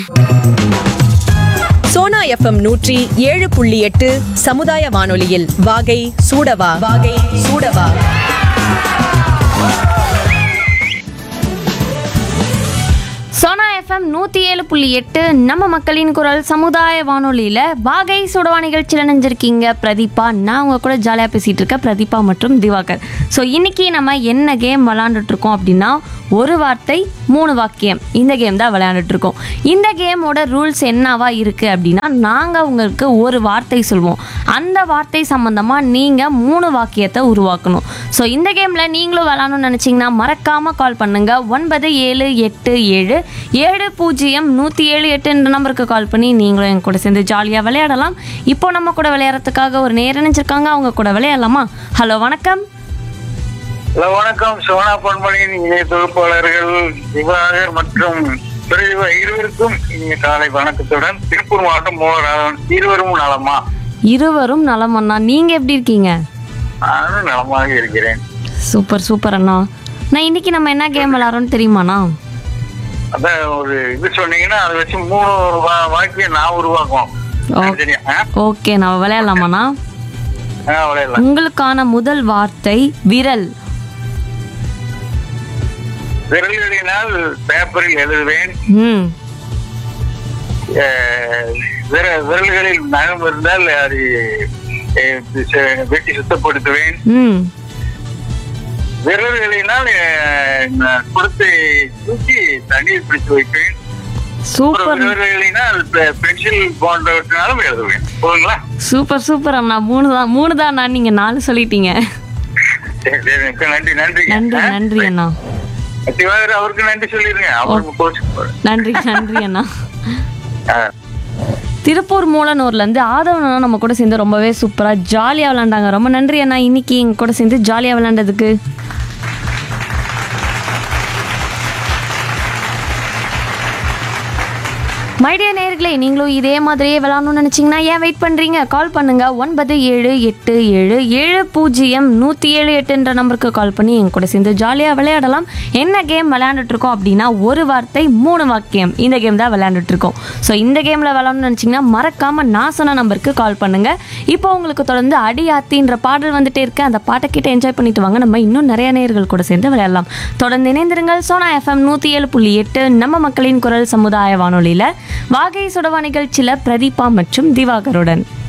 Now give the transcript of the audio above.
Sona FM நூற்றி ஏழு புள்ளி எட்டு சமுதாய வானொலியில் வாகை சூடவா வாகை சூடவா சோனா எஃப்எம் நூற்றி ஏழு புள்ளி எட்டு நம்ம மக்களின் குரல் சமுதாய வானொலியில் வாகை சுடவா நிகழ்ச்சியில் நினைஞ்சிருக்கீங்க பிரதீபா நான் உங்க கூட ஜாலியாக பேசிகிட்டு இருக்கேன் பிரதீபா மற்றும் திவாகர் ஸோ இன்னைக்கு நம்ம என்ன கேம் விளாண்டுட்டு இருக்கோம் அப்படின்னா ஒரு வார்த்தை மூணு வாக்கியம் இந்த கேம் தான் விளையாண்டுட்டு இருக்கோம் இந்த கேமோட ரூல்ஸ் என்னவா இருக்குது அப்படின்னா நாங்கள் உங்களுக்கு ஒரு வார்த்தை சொல்வோம் அந்த வார்த்தை சம்மந்தமாக நீங்கள் மூணு வாக்கியத்தை உருவாக்கணும் ஸோ இந்த கேமில் நீங்களும் விளாடணும்னு நினச்சிங்கன்னா மறக்காமல் கால் பண்ணுங்கள் ஒன்பது ஏழு எட்டு ஏழு ஏழு பூஜ்ஜியம் நூற்றி ஏழு எட்டுன்ற நம்பருக்கு கால் பண்ணி நீங்களும் என் கூட சேர்ந்து ஜாலியாக விளையாடலாம் இப்போ நம்ம கூட விளையாடுறதுக்காக ஒரு நேரம் நினைச்சிருக்காங்க அவங்க கூட விளையாடலாமா ஹலோ வணக்கம் ஹலோ வணக்கம் சோனா பொன்மணியின் இணைய தொகுப்பாளர்கள் திவாகர் மற்றும் பிரிவு இருவருக்கும் இனிய காலை வணக்கத்துடன் திருப்பூர் மாவட்டம் மோகராதன் இருவரும் நலமா இருவரும் நலமண்ணா நீங்கள் எப்படி இருக்கீங்க நானும் நலமாக இருக்கிறேன் சூப்பர் சூப்பர் அண்ணா நான் இன்னைக்கு நம்ம என்ன கேம் விளாட்றோம்னு தெரியுமாண்ணா அதான் ஒரு இது சொன்னீங்கன்னா அதை வச்சு மூணு வா- வாக்கியம் நான் உருவாக்குவோம் ஓ. சரியா ஆ? ஓகே நம்ம விளையாடலாமாண்ணா ஆ, விளையாடலாம் உங்களுக்கான முதல் வார்த்தை விரல் விரல்களினால் பேப்பரில் எழுதுவேன் ம் அஹ், விர- விரல்களில் நகம் இருந்தால் அது அஹ், ச- வெட்டி சுத்தப்படுத்துவேன் ம் விரல்களினால் அஹ், நான் கொடுத்து தூக்கி தண்ணீர் பிடித்து வைப்பேன் அப்புறம் சூப்பர் விரல்களினால் பெ- பென்சில் போன்றவற்றினாலும் எழுதுவேன் போதுங்களா சூப்பர் சூப்பர் அண்ணா மூணு தான் மூணு தான் அண்ணா நீங்கள் நாலு சொல்லிட்டீங்க சரி சரி மிக்க நன்றி நன்றி நன்றி நன்றி அண்ணா திவாகர் அவருக்கு நன்றி சொல்லிருங்க அவருக்கு கோச்சு நன்றி நன்றி அண்ணா திருப்பூர் மூலனூர்லேருந்து ஆதவன் அண்ணா நம்ம கூட சேர்ந்து ரொம்பவே சூப்பராக ஜாலியாக விளாண்டாங்க ரொம்ப நன்றி அண்ணா இன்னைக்கு எங்க கூட சேர்ந்து ஜாலியாக விளாண்டதுக்கு மைடிய நேயர்களே நீங்களும் இதே மாதிரியே விளாடணும்னு நினச்சிங்கன்னா ஏன் வெயிட் பண்ணுறீங்க கால் பண்ணுங்க ஒன்பது ஏழு எட்டு ஏழு ஏழு பூஜ்ஜியம் நூற்றி ஏழு எட்டுன்ற நம்பருக்கு கால் பண்ணி எங்க கூட சேர்ந்து ஜாலியாக விளையாடலாம் என்ன கேம் விளையாண்டுட்டு இருக்கோம் அப்படின்னா ஒரு வார்த்தை மூணு வாக்கியம் இந்த கேம் தான் விளையாண்டுட்டு இருக்கோம் ஸோ இந்த கேமில் விளாடணும்னு நினச்சிங்கன்னா மறக்காம நான் சொன்ன நம்பருக்கு கால் பண்ணுங்க இப்போ உங்களுக்கு தொடர்ந்து அடி ஆத்தின்ற பாடல் வந்துட்டே இருக்கு அந்த பாட்டை கிட்ட என்ஜாய் பண்ணிட்டு வாங்க நம்ம இன்னும் நிறைய நேயர்கள் கூட சேர்ந்து விளையாடலாம் தொடர்ந்து இணைந்திருங்கள் சோனா எஃப்எம் நூற்றி ஏழு புள்ளி எட்டு நம்ம மக்களின் குரல் சமுதாய வானொலியில் வாகை சுடவா நிகழ்ச்சியில் பிரதீபா மற்றும் திவாகருடன்